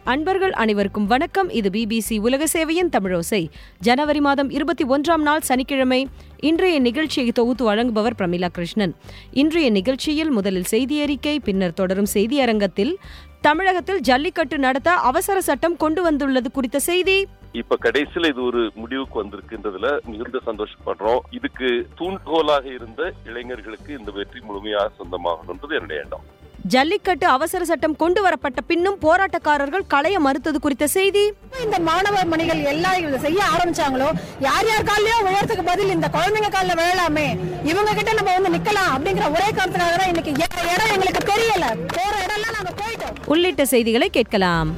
அன்பர்கள் அனைவருக்கும் வணக்கம் இது பிபிசி உலக சேவையின் தமிழோசை ஜனவரி மாதம் இருபத்தி ஒன்றாம் நாள் சனிக்கிழமை இன்றைய நிகழ்ச்சியை தொகுத்து வழங்குபவர் பிரமிளா கிருஷ்ணன் இன்றைய நிகழ்ச்சியில் முதலில் செய்தி அறிக்கை பின்னர் தொடரும் செய்தி அரங்கத்தில் தமிழகத்தில் ஜல்லிக்கட்டு நடத்த அவசர சட்டம் கொண்டு வந்துள்ளது குறித்த செய்தி இப்ப கடைசியில இது ஒரு முடிவுக்கு வந்திருக்கின்றதுல மிகுந்த சந்தோஷப்படுறோம் இதுக்கு தூண்டுகோலாக இருந்த இளைஞர்களுக்கு இந்த வெற்றி முழுமையாக சொந்தமாகணுன்றது என்னுடைய எண்ணம் ஜல்லிக்கட்டு அவசர சட்டம் கொண்டு வரப்பட்ட பின்னும் போராட்டக்காரர்கள் களைய மறுத்தது குறித்த செய்தி இந்த மாணவ மணிகள் எல்லாம் இதை செய்ய ஆரம்பிச்சாங்களோ யார் யார் கால்லயோ விழறதுக்கு பதில் இந்த குழந்தைங்க காலில் விழலாமே இவங்க கிட்ட நம்ம வந்து நிக்கலாம் அப்படிங்கிற ஒரே காரணத்துக்காக தான் இன்னைக்கு எ- இடம் எங்களுக்கு தெரியல போற இடம்லாம் நாங்க போயிட்டோம் உள்ளிட்ட செய்திகளை கேட்கலாம்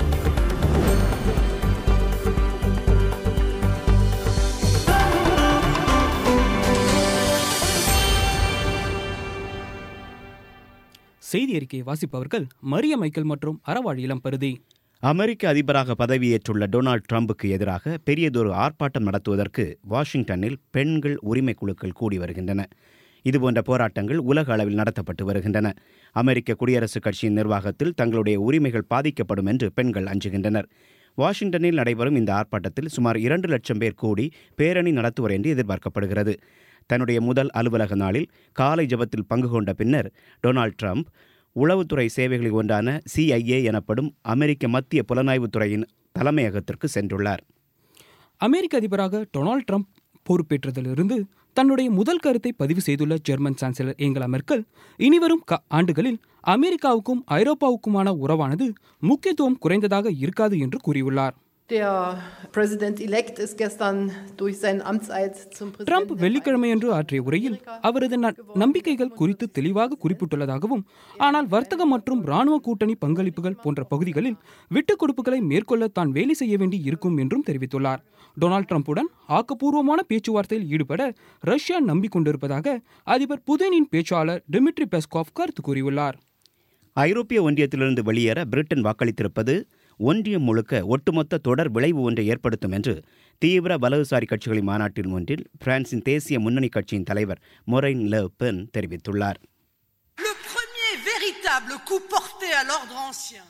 செய்தி அறிக்கையை வாசிப்பவர்கள் மரிய மைக்கேல் மற்றும் அறவாழ் இளம் பருதி அமெரிக்க அதிபராக பதவியேற்றுள்ள டொனால்ட் ட்ரம்புக்கு எதிராக பெரியதொரு ஆர்ப்பாட்டம் நடத்துவதற்கு வாஷிங்டனில் பெண்கள் உரிமை குழுக்கள் கூடி வருகின்றன இதுபோன்ற போராட்டங்கள் உலக அளவில் நடத்தப்பட்டு வருகின்றன அமெரிக்க குடியரசுக் கட்சியின் நிர்வாகத்தில் தங்களுடைய உரிமைகள் பாதிக்கப்படும் என்று பெண்கள் அஞ்சுகின்றனர் வாஷிங்டனில் நடைபெறும் இந்த ஆர்ப்பாட்டத்தில் சுமார் இரண்டு லட்சம் பேர் கூடி பேரணி நடத்துவர் என்று எதிர்பார்க்கப்படுகிறது தன்னுடைய முதல் அலுவலக நாளில் காலை ஜெபத்தில் பங்கு கொண்ட பின்னர் டொனால்ட் ட்ரம்ப் உளவுத்துறை சேவைகளில் ஒன்றான சிஐஏ எனப்படும் அமெரிக்க மத்திய புலனாய்வுத் துறையின் தலைமையகத்திற்கு சென்றுள்ளார் அமெரிக்க அதிபராக டொனால்ட் ட்ரம்ப் பொறுப்பேற்றதிலிருந்து தன்னுடைய முதல் கருத்தை பதிவு செய்துள்ள ஜெர்மன் சான்சலர் ஏங்கலா மெர்க்கல் இனிவரும் க- ஆண்டுகளில் அமெரிக்காவுக்கும் ஐரோப்பாவுக்குமான உறவானது முக்கியத்துவம் குறைந்ததாக இருக்காது என்று கூறியுள்ளார் Der Präsident-elect ist gestern durch seinen Amtseid zum Trump Präsidenten வெள்ளிக்கிழமையன்று ஆற்றிய உரையில் அவரது ந- நம்பிக்கைகள் குறித்து தெளிவாக குறிப்பிட்டுள்ளதாகவும் ஆனால் வர்த்தக மற்றும் இராணுவ கூட்டணி பங்களிப்புகள் போன்ற பகுதிகளில் விட்டுக் கொடுப்புகளை மேற்கொள்ள தான் வேலை செய்ய வேண்டி இருக்கும் என்றும் தெரிவித்துள்ளார் டொனால்ட் ட்ரம்புடன் ஆக்கப்பூர்வமான பேச்சுவார்த்தையில் ஈடுபட ரஷ்யா நம்பிக்கொண்டிருப்பதாக அதிபர் புதினின் பேச்சாளர் டிமிட்ரி பெஸ்காவ் கருத்து கூறியுள்ளார் ஐரோப்பிய ஒன்றியத்திலிருந்து வெளியேற பிரிட்டன் வாக்களித்திருப்பது ஒன்றியம் முழுக்க ஒட்டுமொத்த தொடர் விளைவு ஒன்றை ஏற்படுத்தும் என்று தீவிர வலதுசாரி கட்சிகளின் மாநாட்டில் ஒன்றில் பிரான்சின் தேசிய முன்னணி கட்சியின் தலைவர் மொரைன் லெ பென் தெரிவித்துள்ளார் Le premier véritable coup porté à l'ordre ancien.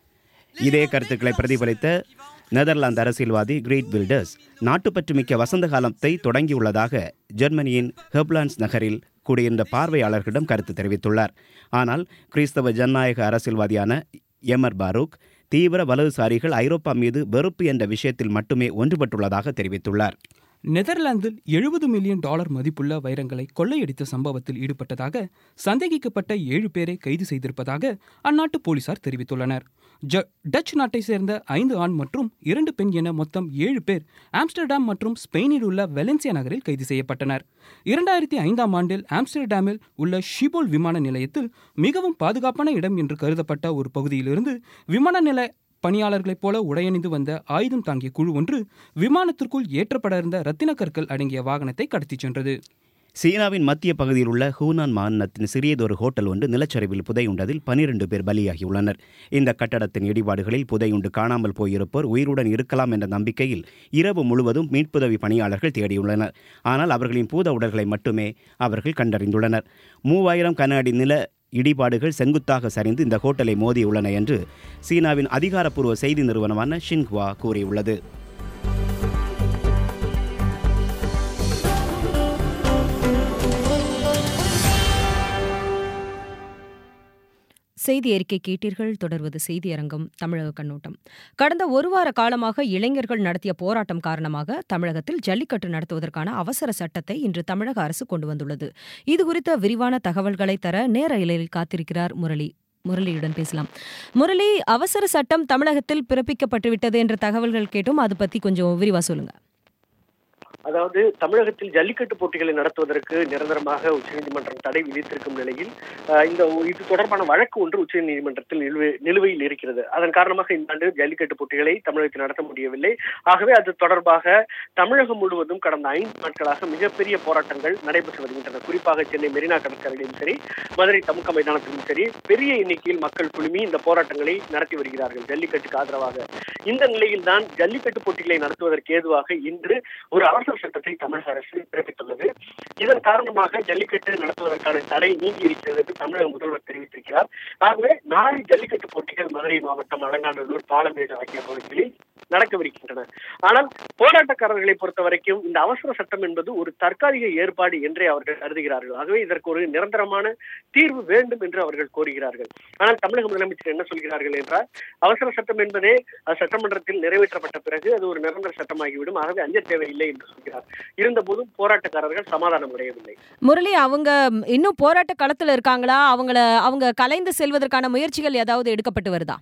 இதே கருத்துக்களை பிரதிபலித்த நெதர்லாந்து அரசியல்வாதி கிரேட் வில்டர்ஸ் நாட்டுப்பற்று மிக்க வசந்த காலத்தை தொடங்கியுள்ளதாக ஜெர்மனியின் ஹெப்லான்ஸ் நகரில் கூடியிருந்த பார்வையாளர்களிடம் கருத்து தெரிவித்துள்ளார் ஆனால் கிறிஸ்தவ ஜனநாயக அரசியல்வாதியான எமர் பாரூக் தீவிர வலதுசாரிகள் ஐரோப்பா மீது வெறுப்பு என்ற விஷயத்தில் மட்டுமே ஒன்றுபட்டுள்ளதாக தெரிவித்துள்ளார் நெதர்லாந்தில் எழுபது மில்லியன் டாலர் மதிப்புள்ள வைரங்களை கொள்ளையடித்த சம்பவத்தில் ஈடுபட்டதாக சந்தேகிக்கப்பட்ட ஏழு பேரை கைது செய்திருப்பதாக அந்நாட்டு போலீசார் தெரிவித்துள்ளனர் ஜ டச் நாட்டை சேர்ந்த ஐந்து ஆண் மற்றும் இரண்டு பெண் என மொத்தம் ஏழு பேர் ஆம்ஸ்டர்டாம் மற்றும் ஸ்பெயினில் உள்ள வெலன்சியா நகரில் கைது செய்யப்பட்டனர் இரண்டாயிரத்தி ஐந்தாம் ஆண்டில் ஆம்ஸ்டர்டாமில் உள்ள ஷிபோல் விமான நிலையத்தில் மிகவும் பாதுகாப்பான இடம் என்று கருதப்பட்ட ஒரு பகுதியிலிருந்து விமான நில பணியாளர்களைப் போல உடையணிந்து வந்த ஆயுதம் தாங்கிய குழு ஒன்று விமானத்திற்குள் ஏற்றப்பட இருந்த ரத்தின கற்கள் அடங்கிய வாகனத்தை கடத்திச் சென்றது சீனாவின் மத்திய பகுதியில் உள்ள ஹூனான் மாநிலத்தின் சிறியதொரு ஹோட்டல் ஒன்று நிலச்சரிவில் புதையுண்டதில் பனிரெண்டு பேர் பலியாகியுள்ளனர் இந்த கட்டடத்தின் இடிபாடுகளில் புதையுண்டு காணாமல் போயிருப்போர் உயிருடன் இருக்கலாம் என்ற நம்பிக்கையில் இரவு முழுவதும் மீட்புதவி பணியாளர்கள் தேடியுள்ளனர் ஆனால் அவர்களின் பூத உடல்களை மட்டுமே அவர்கள் கண்டறிந்துள்ளனர் மூவாயிரம் கன அடி நில இடிபாடுகள் செங்குத்தாக சரிந்து இந்த ஹோட்டலை மோதியுள்ளன என்று சீனாவின் அதிகாரப்பூர்வ செய்தி நிறுவனமான ஷின்ஹுவா கூறியுள்ளது செய்தி அறிக்கை கேட்டீர்கள் தொடர்வது செய்தி அரங்கம் தமிழக கண்ணோட்டம் கடந்த ஒரு வார காலமாக இளைஞர்கள் நடத்திய போராட்டம் காரணமாக தமிழகத்தில் ஜல்லிக்கட்டு நடத்துவதற்கான அவசர சட்டத்தை இன்று தமிழக அரசு கொண்டு வந்துள்ளது இது குறித்த விரிவான தகவல்களை தர நேர இலையில் காத்திருக்கிறார் முரளி முரளியுடன் பேசலாம் முரளி அவசர சட்டம் தமிழகத்தில் பிறப்பிக்கப்பட்டுவிட்டது என்ற தகவல்கள் கேட்டும் அது பத்தி கொஞ்சம் விரிவா சொல்லுங்க அதாவது தமிழகத்தில் ஜல்லிக்கட்டு போட்டிகளை நடத்துவதற்கு நிரந்தரமாக உச்சநீதிமன்றம் தடை விதித்திருக்கும் நிலையில் அஹ், இந்த ஒ- இது தொடர்பான வழக்கு ஒன்று உச்சநீதிமன்றத்தில் நிலுவை- நிலுவையில் இருக்கிறது அதன் காரணமாக இந்த ஆண்டு ஜல்லிக்கட்டு போட்டிகளை தமிழகத்தில் நடத்த முடியவில்லை ஆகவே அது தொடர்பாக தமிழகம் முழுவதும் கடந்த ஐந்து நாட்களாக மிகப்பெரிய போராட்டங்கள் நடைபெற்று வருகின்றன குறிப்பாக சென்னை மெரினா கடற்கரையிலும் சரி மதுரை தமுக்க மைதானத்திலும் சரி பெரிய எண்ணிக்கையில் மக்கள் குழுமி இந்த போராட்டங்களை நடத்தி வருகிறார்கள் ஜல்லிக்கட்டுக்கு ஆதரவாக இந்த நிலையில் தான் ஜல்லிக்கட்டு போட்டிகளை நடத்துவதற்கு ஏதுவாக இன்று ஒரு அவசர அவசர சட்டத்தை தமிழக அரசு பிறப்பித்துள்ளது இதன் காரணமாக ஜல்லிக்கட்டு நடத்துவதற்கான தடை நீங்கி இருக்கிறது என்று தமிழக முதல்வர் தெரிவித்திருக்கிறார் ஆகவே நாளை ஜல்லிக்கட்டு போட்டிகள் மதுரை மாவட்டம் அலங்காநல்லூர் பாலமேடு ஆகிய பகுதிகளில் நடக்கவிருக்கின்றன ஆனால் போராட்டக்காரர்களை பொறுத்த வரைக்கும் இந்த அவசர சட்டம் என்பது ஒரு தற்காலிக ஏற்பாடு என்றே அவர்கள் கருதுகிறார்கள் ஆகவே இதற்கு ஒரு நிரந்தரமான தீர்வு வேண்டும் என்று அவர்கள் கோருகிறார்கள் ஆனால் தமிழக முதலமைச்சர் என்ன சொல்கிறார்கள் என்றால் அவசர சட்டம் என்பதே அது சட்டமன்றத்தில் நிறைவேற்றப்பட்ட பிறகு அது ஒரு நிரந்தர சட்டமாகிவிடும் ஆகவே அஞ்ச தேவையில்லை என்று சொல்கிறார் இருந்தபோதும் போராட்டக்காரர்கள் சமாதானம் அடையவில்லை முரளி அவங்க இன்னும் போராட்ட களத்துல இருக்காங்களா அவங்கள அவங்க கலைந்து செல்வதற்கான முயற்சிகள் ஏதாவது எடுக்கப்பட்டு வருதா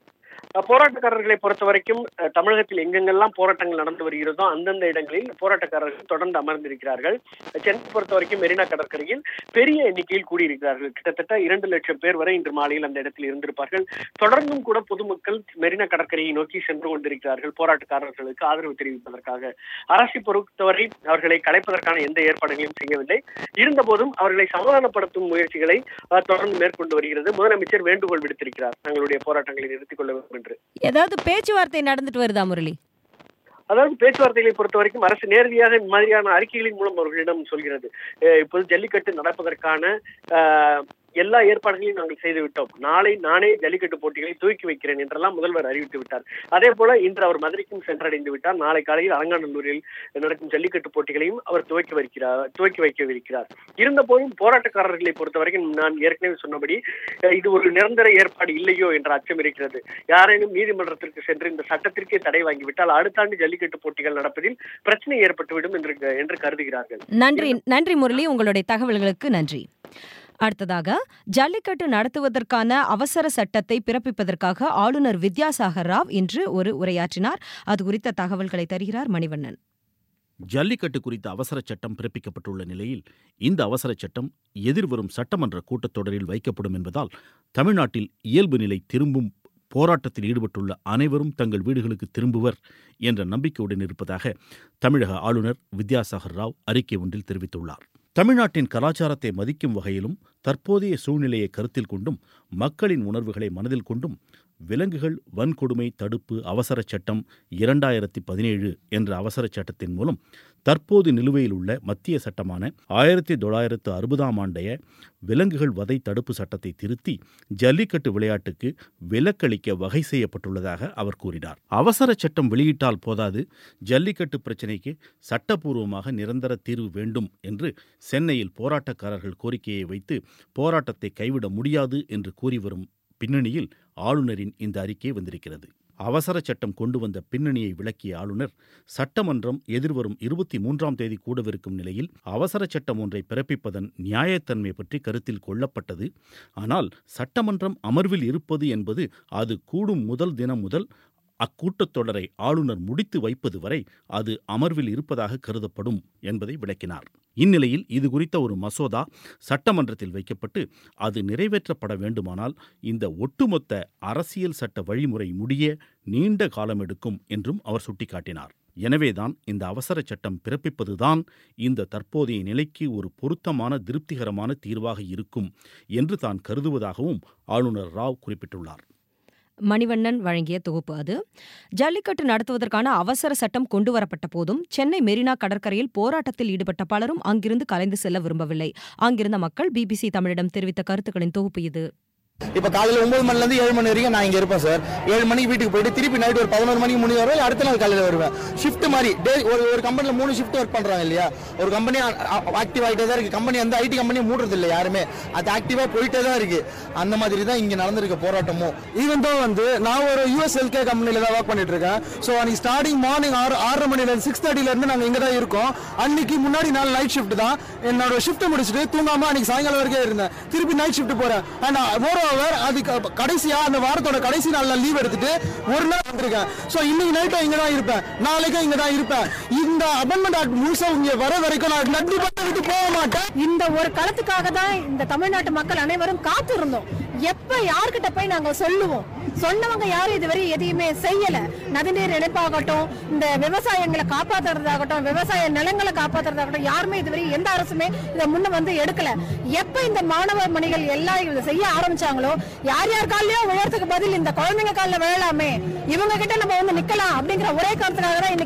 அஹ் போராட்டக்காரர்களை பொறுத்த வரைக்கும் அஹ், தமிழகத்தில் எங்கெங்கெல்லாம் போராட்டங்கள் நடந்து வருகிறதோ அந்தந்த இடங்களில் போராட்டக்காரர்கள் தொடர்ந்து அமர்ந்திருக்கிறார்கள் சென்னை பொறுத்த வரைக்கும் மெரினா கடற்கரையில் பெரிய எண்ணிக்கையில் கூடியிருக்கிறார்கள் கிட்டத்தட்ட இரண்டு லட்சம் பேர் வரை இன்று மாலையில் அந்த இடத்தில் இருந்திருப்பார்கள் தொடர்ந்தும் கூட பொதுமக்கள் மெரினா கடற்கரையை நோக்கி சென்று கொண்டிருக்கிறார்கள் போராட்டக்காரர்களுக்கு ஆதரவு தெரிவிப்பதற்காக அரசை பொறுத்தவரை அவர்களை கலைப்பதற்கான எந்த ஏற்பாடுகளையும் செய்யவில்லை இருந்தபோதும் அவர்களை சமாதானப்படுத்தும் முயற்சிகளை அஹ், தொடர்ந்து மேற்கொண்டு வருகிறது முதலமைச்சர் வேண்டுகோள் விடுத்திருக்கிறார் தங்களுடைய போராட்டங்களை நிறுத்திக் கொள்ள வேண்டும் என்று ஏதாவது பேச்சுவார்த்தை நடந்துட்டு வருதா முரளி அதாவது பேச்சுவார்த்தைகளை பொறுத்த வரைக்கும் அரசு நேரடியாக இந்த மாதிரியான அறிக்கைகளின் மூலம் அவர்களிடம் சொல்கிறது அஹ் இப்போது ஜல்லிக்கட்டு நடப்பதற்கான அஹ், எல்லா ஏற்பாடுகளையும் நாங்கள் செய்து விட்டோம் நாளை நானே ஜல்லிக்கட்டு போட்டிகளை துவக்கி வைக்கிறேன் என்றெல்லாம் முதல்வர் அறிவித்து விட்டார் அதே போல இன்று அவர் மதுரைக்கும் சென்றடைந்து விட்டார் நாளை காலையில் அலங்காநல்லூரில் நடக்கும் ஜல்லிக்கட்டு போட்டிகளையும் அவர் துவக்கி வைக்கிறார் துவக்கி வைக்கவிருக்கிறார் இருந்த போதும் போராட்டக்காரர்களை பொறுத்த வரைக்கும் நான் ஏற்கனவே சொன்னபடி அஹ், இது ஒரு நிரந்தர ஏற்பாடு இல்லையோ என்ற அச்சம் இருக்கிறது யாரேனும் நீதிமன்றத்திற்கு சென்று இந்த சட்டத்திற்கே தடை வாங்கிவிட்டால் அடுத்த ஆண்டு ஜல்லிக்கட்டு போட்டிகள் நடப்பதில் பிரச்சனை ஏற்பட்டுவிடும் என்று என்று கருதுகிறார்கள் நன்றி நன்றி முரளி உங்களுடைய தகவல்களுக்கு நன்றி அடுத்ததாக ஜல்லிக்கட்டு நடத்துவதற்கான அவசர சட்டத்தை பிறப்பிப்பதற்காக ஆளுநர் வித்யாசாகர் ராவ் இன்று ஒரு உரையாற்றினார் அது குறித்த தகவல்களை தருகிறார் மணிவண்ணன் ஜல்லிக்கட்டு குறித்த அவசர சட்டம் பிறப்பிக்கப்பட்டுள்ள நிலையில் இந்த அவசர சட்டம் எதிர்வரும் சட்டமன்ற கூட்டத்தொடரில் வைக்கப்படும் என்பதால் தமிழ்நாட்டில் இயல்பு நிலை திரும்பும் போராட்டத்தில் ஈடுபட்டுள்ள அனைவரும் தங்கள் வீடுகளுக்கு திரும்புவர் என்ற நம்பிக்கையுடன் இருப்பதாக தமிழக ஆளுநர் வித்யாசாகர் ராவ் அறிக்கை ஒன்றில் தெரிவித்துள்ளார் தமிழ்நாட்டின் கலாச்சாரத்தை மதிக்கும் வகையிலும் தற்போதைய சூழ்நிலையை கருத்தில் கொண்டும் மக்களின் உணர்வுகளை மனதில் கொண்டும் விலங்குகள் வன்கொடுமை தடுப்பு அவசரச் சட்டம் இரண்டாயிரத்தி பதினேழு என்ற அவசரச் சட்டத்தின் மூலம் தற்போது நிலுவையில் உள்ள மத்திய சட்டமான ஆயிரத்தி தொள்ளாயிரத்து அறுபதாம் ஆண்டைய விலங்குகள் வதை தடுப்பு சட்டத்தை திருத்தி ஜல்லிக்கட்டு விளையாட்டுக்கு விலக்களிக்க வகை செய்யப்பட்டுள்ளதாக அவர் கூறினார் அவசர சட்டம் வெளியிட்டால் போதாது ஜல்லிக்கட்டு பிரச்சினைக்கு சட்டப்பூர்வமாக நிரந்தர தீர்வு வேண்டும் என்று சென்னையில் போராட்டக்காரர்கள் கோரிக்கையை வைத்து போராட்டத்தை கைவிட முடியாது என்று கூறி வரும் பின்னணியில் ஆளுநரின் இந்த அறிக்கை வந்திருக்கிறது அவசர சட்டம் கொண்டு வந்த பின்னணியை விளக்கிய ஆளுநர் சட்டமன்றம் எதிர்வரும் இருபத்தி மூன்றாம் தேதி கூடவிருக்கும் நிலையில் அவசர சட்டம் ஒன்றை பிறப்பிப்பதன் நியாயத்தன்மை பற்றி கருத்தில் கொள்ளப்பட்டது ஆனால் சட்டமன்றம் அமர்வில் இருப்பது என்பது அது கூடும் முதல் தினம் முதல் அக்கூட்டத்தொடரை ஆளுநர் முடித்து வைப்பது வரை அது அமர்வில் இருப்பதாக கருதப்படும் என்பதை விளக்கினார் இந்நிலையில் இது குறித்த ஒரு மசோதா சட்டமன்றத்தில் வைக்கப்பட்டு அது நிறைவேற்றப்பட வேண்டுமானால் இந்த ஒட்டுமொத்த அரசியல் சட்ட வழிமுறை முடிய நீண்ட காலம் எடுக்கும் என்றும் அவர் சுட்டிக்காட்டினார் எனவேதான் இந்த அவசர சட்டம் பிறப்பிப்பதுதான் இந்த தற்போதைய நிலைக்கு ஒரு பொருத்தமான திருப்திகரமான தீர்வாக இருக்கும் என்று தான் கருதுவதாகவும் ஆளுநர் ராவ் குறிப்பிட்டுள்ளார் மணிவண்ணன் வழங்கிய தொகுப்பு அது ஜல்லிக்கட்டு நடத்துவதற்கான அவசர சட்டம் கொண்டுவரப்பட்ட போதும் சென்னை மெரினா கடற்கரையில் போராட்டத்தில் ஈடுபட்ட பலரும் அங்கிருந்து கலைந்து செல்ல விரும்பவில்லை அங்கிருந்த மக்கள் பிபிசி தமிழிடம் தெரிவித்த கருத்துக்களின் தொகுப்பு இது இப்ப காலையில ஒன்பது மணில இருந்து ஏழு மணி வரைக்கும் நான் இங்க இருப்பேன் சார் ஏழு மணிக்கு வீட்டுக்கு போயிட்டு திருப்பி நைட் ஒரு பதினோரு மணிக்கு முடிஞ்ச வரை அடுத்த நாள் காலையில வருவேன் ஷிஃப்ட் மாதிரி டே ஒரு ஒரு கம்பெனில மூணு ஷிஃப்ட் ஒர்க் பண்றாங்க இல்லையா ஒரு கம்பெனி ஆக்டிவ் ஆகிட்டே தான் இருக்கு கம்பெனி அந்த ஐடி கம்பெனி மூடுறது இல்லை யாருமே அது ஆக்டிவா போயிட்டே தான் இருக்கு அந்த மாதிரி தான் இங்க நடந்திருக்க போராட்டமும் ஈவன் தான் வந்து நான் ஒரு யூஎஸ் எல்கே கம்பெனில தான் ஒர்க் பண்ணிட்டு இருக்கேன் ஸோ அன்னைக்கு ஸ்டார்டிங் மார்னிங் ஆறு ஆறரை மணில சிக்ஸ் தேர்ட்டில இருந்து நாங்க இங்க தான் இருக்கோம் அன்னைக்கு முன்னாடி நாள் நைட் ஷிஃப்ட் தான் என்னோட ஷிஃப்ட் முடிச்சுட்டு தூங்காம அன்னைக்கு சாயங்காலம் வரைக்கும் இருந்தேன் திருப்பி நைட் ஷிஃப்ட் போறேன் அண்ட் மோர் ஓவர் அது கடைசியா அந்த வாரத்தோட கடைசி நாள்ல லீவ் எடுத்துட்டு ஒரு நாள் வந்திருக்கேன் ஸோ இன்னைக்கு நைட்டும் இங்க தான் இருப்பேன் நாளைக்கும் இங்க தான் இருப்பேன் இந்த அமெண்ட்மெண்ட் ஆக்ட் முழுசா இங்க வர வரைக்கும் நான் கண்டிப்பா விட்டு போக மாட்டேன் இந்த ஒரு களத்துக்காக தான் இந்த தமிழ்நாட்டு மக்கள் அனைவரும் காத்திருந்தோம் எப்ப யார்கிட்ட போய் நாங்க சொல்லுவோம் சொன்னவங்க யாரும் இதுவரை எதையுமே செய்யல நதிநீர் இணைப்பாகட்டும் இந்த விவசாயங்களை காப்பாத்துறதாகட்டும் விவசாய நிலங்களை காப்பாத்துறதாகட்டும் யாருமே இதுவரை எந்த அரசுமே இதை முன்ன வந்து எடுக்கல எப்ப இந்த மாணவ மணிகள் எல்லாம் இதை செய்ய ஆரம்பிச்சாங்களோ யார் யார் காலையோ விழறதுக்கு பதில் இந்த குழந்தைங்க காலில் விழலாமே இவங்க கிட்ட நம்ம வந்து நிக்கலாம் அப்படிங்கிற ஒரே காரணத்துக்காக தான் இன்னைக்கு ஏழை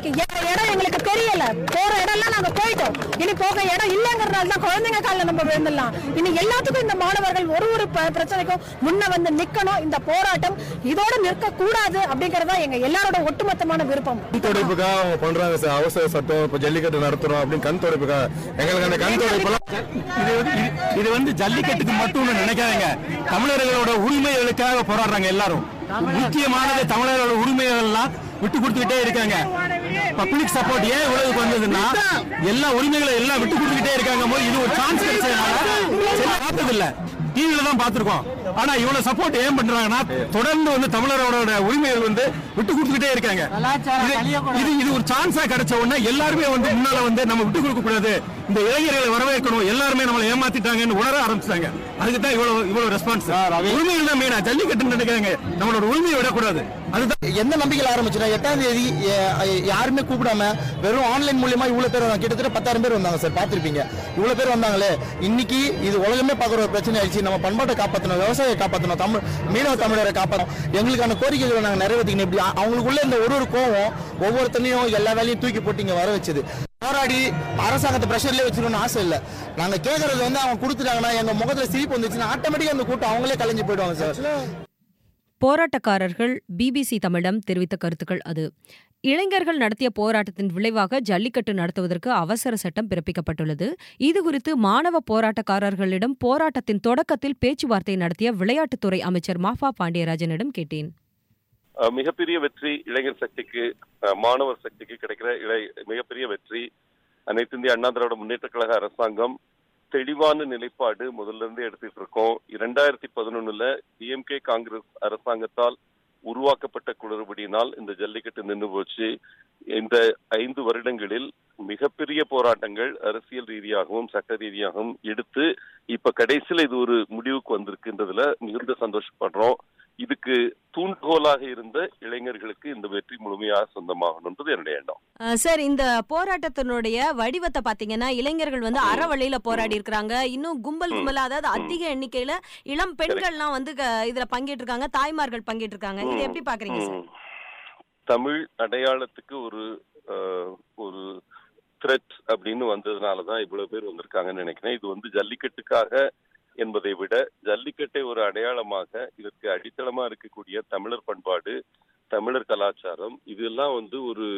இடம் எங்களுக்கு தெரியல போற இடம்லாம் நாங்க போயிட்டோம் இனி போக இடம் இல்லைங்கிறதுனால தான் குழந்தைங்க காலில் நம்ம விழுந்துடலாம் இனி எல்லாத்துக்கும் இந்த மாணவர்கள் ஒரு ஒரு ப- பிரச்சனைக்கும் முன்ன வந்து நிக்கணும் இந்த போராட்டம் இதோட நிற்க கூடாது அப்படிங்கறதா எங்க எல்லாரோட ஒட்டுமொத்தமான விருப்பம் கண் துடைப்புக்காக அவங்க பண்றாங்க சார் அவசர சட்டம் இப்ப ஜல்லிக்கட்டு நடத்துறோம் அப்படின்னு கண் துடைப்புக்காக எங்களுக்கு அந்த கண் துடைப்பெல்லாம் இது வந்து இது- இது வந்து ஜல்லிக்கட்டுக்கு மட்டும் நினைக்காதீங்க தமிழர்களோட உரிமைகளுக்காக போராடுறாங்க எல்லாரும் முக்கியமானது தமிழர்களோட உரிமைகள் எல்லாம் விட்டு கொடுத்துக்கிட்டே இருக்காங்க பப்ளிக் சப்போர்ட் ஏன் இவ்வளவுக்கு வந்ததுன்னா எல்லா உரிமைகளை எல்லாம் விட்டு கொடுத்துக்கிட்டே இருக்காங்க போது இது ஒரு சான்ஸ் கிடைச்சதுனால பார்த்தது இல்ல டிவில தான் பார்த்திருக்கோம் ஆனா இவ்வளவு சப்போர்ட் ஏன் பண்றாங்கன்னா தொடர்ந்து வந்து தமிழரோட உரிமைகள் வந்து விட்டு கொடுத்துக்கிட்டே இருக்காங்க இது- இது இது ஒரு சான்ஸா கிடைச்ச உடனே எல்லாருமே வந்து முன்னால வந்து நம்ம விட்டு கொடுக்க கூடாது இந்த இளைஞர்களை வரவேற்கணும் எல்லாருமே நம்மளை ஏமாத்திட்டாங்கன்னு உணர ஆரம்பிச்சிட்டாங்க அதுக்கு தான் இவ்வளவு இவ்வளவு ரெஸ்பான்ஸ் உரிமைகள் தான் மெயினா ஜல்லிக்கட்டு நினைக்கிறாங்க நம்மளோட உரிமையை விடக்கூடாது அதுதான் எந்த நம்பிக்கையில் ஆரம்பிச்சுனா எட்டாம் தேதி எ- யாருமே கூப்பிடாம வெறும் ஆன்லைன் மூலியமா இவ்வளவு பேர் வந்தாங்க கிட்டத்தட்ட பத்தாயிரம் பேர் வந்தாங்க சார் பார்த்திருப்பீங்க இவ்வளவு பேர் வந்தாங்களே இன்னைக்கு இது உலகமே பார்க்குற ஒரு பிரச்சனை ஆயிடுச்சு நம்ம பண்பாட்டை காப்பாற்றணும் விவசாயியை காப்பாற்றணும் தமிழ் மீனவ தமிழரை காப்பாற்றணும் எங்களுக்கான கோரிக்கைகளை நாங்கள் நிறைவேற்றிக்கணும் இப்படி அ- அவங்களுக்குள்ள இந்த ஒரு ஒரு கோவம் ஒவ்வொருத்தனையும் எல்லா வேலையும் தூக்கி போட்டு இங்க வர வச்சது போராடி அரசாங்கத்தை பிரஷர்லேயே வச்சிருக்கணும்னு ஆசை இல்லை நாங்க கேட்கறது வந்து அவங்க கொடுத்துட்டாங்கன்னா எங்க முகத்துல சிரிப்பு வந்துச்சுன்னா ஆட்டோமேட்டிக்கா அந்த கூட்டம் அவங்களே கலைஞ்சு போயிடுவாங்க சார் போராட்டக்காரர்கள் பிபிசி தமிழம் தெரிவித்த கருத்துக்கள் அது இளைஞர்கள் நடத்திய போராட்டத்தின் விளைவாக ஜல்லிக்கட்டு நடத்துவதற்கு அவசர சட்டம் பிறப்பிக்கப்பட்டுள்ளது இதுகுறித்து மாணவ போராட்டக்காரர்களிடம் போராட்டத்தின் தொடக்கத்தில் பேச்சுவார்த்தை நடத்திய விளையாட்டுத்துறை அமைச்சர் மாஃபா பாண்டியராஜனிடம் கேட்டேன் அஹ் மிகப்பெரிய வெற்றி இளைஞர் சக்திக்கு அஹ் மாணவர் சக்திக்கு கிடைக்கிற இளை மிகப்பெரிய வெற்றி அனைத்து இந்திய அண்ணா திராவிட முன்னேற்ற கழக அரசாங்கம் தெளிவான நிலைப்பாடு முதல்ல இருந்து எடுத்துட்டு இருக்கோம் இரண்டாயிரத்தி பதினொன்னுல டிஎம்கே காங்கிரஸ் அரசாங்கத்தால் உருவாக்கப்பட்ட குளறுபடியினால் இந்த ஜல்லிக்கட்டு நின்று போச்சு இந்த ஐந்து வருடங்களில் மிகப்பெரிய போராட்டங்கள் அரசியல் ரீதியாகவும் சட்ட ரீதியாகவும் எடுத்து இப்ப கடைசியில இது ஒரு முடிவுக்கு வந்திருக்குன்றதுல மிகுந்த சந்தோஷப்படுறோம் இதுக்கு தூண்டுகோலாக இருந்த இளைஞர்களுக்கு இந்த வெற்றி முழுமையாக சொந்தமாகணுன்றது என்னுடைய எண்ணம் சார் இந்த போராட்டத்தினுடைய வடிவத்தை பாத்தீங்கன்னா இளைஞர்கள் வந்து அறவழியில போராடி இருக்கிறாங்க இன்னும் கும்பல் கும்பலா அதாவது அதிக எண்ணிக்கையில இளம் பெண்கள்லாம் வந்து க- இதுல பங்கேற்று இருக்காங்க தாய்மார்கள் பங்கேற்று இருக்காங்க இது எப்படி பாக்குறீங்க சார் ம். தமிழ் அடையாளத்துக்கு ஒரு அஹ், ஒரு த்ரெட் அப்படின்னு வந்ததுனால தான் இவ்வளவு பேர் வந்திருக்காங்கன்னு நினைக்கிறேன் இது வந்து ஜல்லிக்கட்டுக்காக என்பதை விட ஜல்லிக்கட்டை ஒரு அடையாளமாக இதற்கு அடித்தளமா இருக்கக்கூடிய தமிழர் பண்பாடு தமிழர் கலாச்சாரம் இதெல்லாம் வந்து ஒரு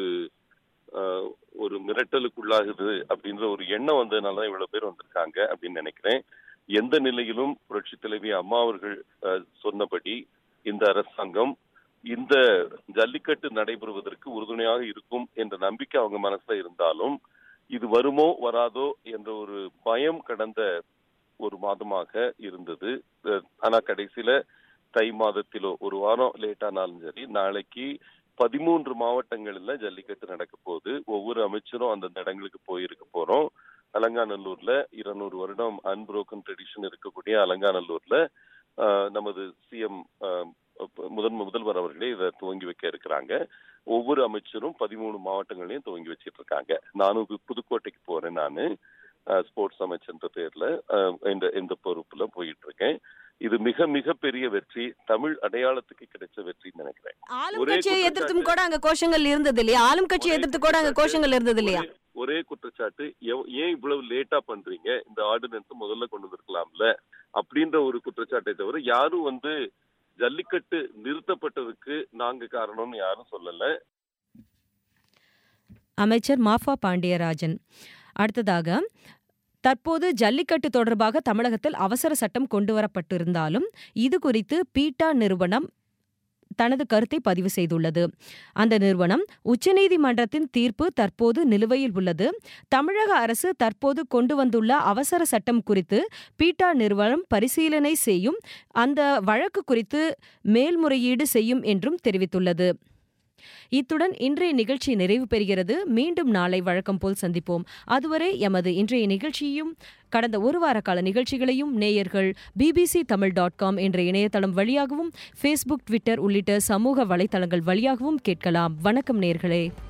அஹ், ஒரு மிரட்டலுக்குள்ளாகுது அப்படின்ற ஒரு எண்ணம் வந்ததுனால தான் இவ்வளவு பேர் வந்திருக்காங்க அப்படின்னு நினைக்கிறேன் எந்த நிலையிலும் புரட்சி தலைவி அம்மா அவர்கள் அஹ், சொன்னபடி இந்த அரசாங்கம் இந்த ஜல்லிக்கட்டு நடைபெறுவதற்கு உறுதுணையாக இருக்கும் என்ற நம்பிக்கை அவங்க மனசுல இருந்தாலும் இது வருமோ வராதோ என்ற ஒரு பயம் கடந்த ஒரு மாதமாக இருந்தது அஹ் ஆனா கடைசியில தை மாதத்திலோ ஒரு வாரம் லேட் ஆனாலும் சரி நாளைக்கு பதிமூன்று மாவட்டங்கள்ல ஜல்லிக்கட்டு நடக்க போகுது ஒவ்வொரு அமைச்சரும் அந்தந்த இடங்களுக்கு போயிருக்க போறோம் அலங்காநல்லூர்ல இருநூறு வருடம் அன்புரோக்கன் ட்ரெடிஷன் இருக்கக்கூடிய அலங்காநல்லூர்ல ஆஹ், நமது சிஎம் முதன் முதல்வர் அவர்களே இதை துவங்கி வைக்க இருக்கிறாங்க ஒவ்வொரு அமைச்சரும் பதிமூணு மாவட்டங்களையும் துவங்கி வச்சிட்டு இருக்காங்க நானும் பு- புதுக்கோட்டைக்கு போறேன் நானு ஸ்போர்ட்ஸ் அமைச்சர்ன்ற பேர்ல ஆஹ், இந்த இந்த பொறுப்புல போயிட்டு இருக்கேன் இது மிக மிக பெரிய வெற்றி தமிழ் அடையாளத்துக்கு கிடைச்ச வெற்றின்னு நினைக்கிறேன் ஆளும் ஒரே கட்சியை குற்றச்சாட்டு- எதிர்த்தும் கூட அங்க கோஷங்கள் இருந்தது இல்லையா ஆளும் கட்சியை எதிர்த்து கூட அங்க கோஷங்கள் இருந்தது இல்லையா ஒரே- ஒரே குற்றச்சாட்டு எவ்- ஏன் இவ்வளவு லேட்டா பண்றீங்க இந்த ஆர்டினன்ஸ் முதல்ல கொண்டு வந்திருக்கலாம்ல அப்படின்ற ஒரு குற்றச்சாட்டை தவிர யாரும் வந்து ஜல்லிக்கட்டு நிறுத்தப்பட்டதுக்கு நாங்க காரணம்னு யாரும் சொல்லல அமைச்சர் மாஃபா பாண்டியராஜன் அடுத்ததாக தற்போது ஜல்லிக்கட்டு தொடர்பாக தமிழகத்தில் அவசர சட்டம் கொண்டுவரப்பட்டிருந்தாலும் இது குறித்து பீட்டா நிறுவனம் தனது கருத்தை பதிவு செய்துள்ளது அந்த நிறுவனம் உச்சநீதிமன்றத்தின் தீர்ப்பு தற்போது நிலுவையில் உள்ளது தமிழக அரசு தற்போது கொண்டு வந்துள்ள அவசர சட்டம் குறித்து பீட்டா நிறுவனம் பரிசீலனை செய்யும் அந்த வழக்கு குறித்து மேல்முறையீடு செய்யும் என்றும் தெரிவித்துள்ளது இத்துடன் இன்றைய நிகழ்ச்சி நிறைவு பெறுகிறது மீண்டும் நாளை வழக்கம் போல் சந்திப்போம் அதுவரை எமது இன்றைய நிகழ்ச்சியையும் கடந்த ஒரு வார கால நிகழ்ச்சிகளையும் நேயர்கள் பிபிசி தமிழ் டாட் காம் என்ற இணையதளம் வழியாகவும் ஃபேஸ்புக் ட்விட்டர் உள்ளிட்ட சமூக வலைதளங்கள் வழியாகவும் கேட்கலாம் வணக்கம் நேயர்களே